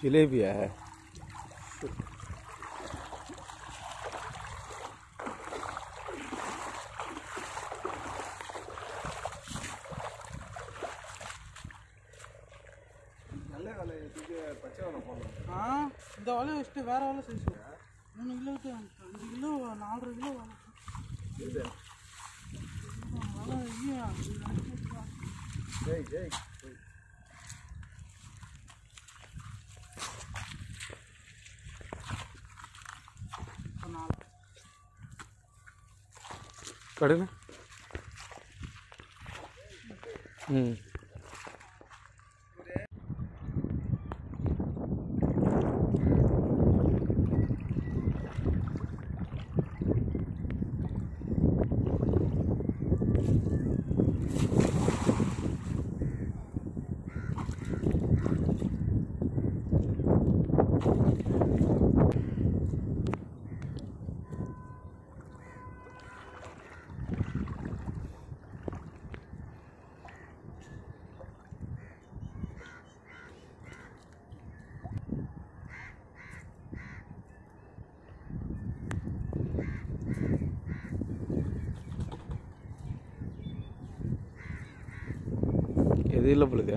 ஜிலேபியா நல்ல வேலை இதுக்கு பச்சை வேலை போடணும் ஆ இந்த வலையை வச்சுட்டு வேற வலை சைஸ் மூணு கிலோவுக்கு அஞ்சு கிலோ நாலரை கிலோ வலை இது வலை ஐயா ஜெய் ஜெய் நாலு கடுங்க ம் எது இல்லை பொழுது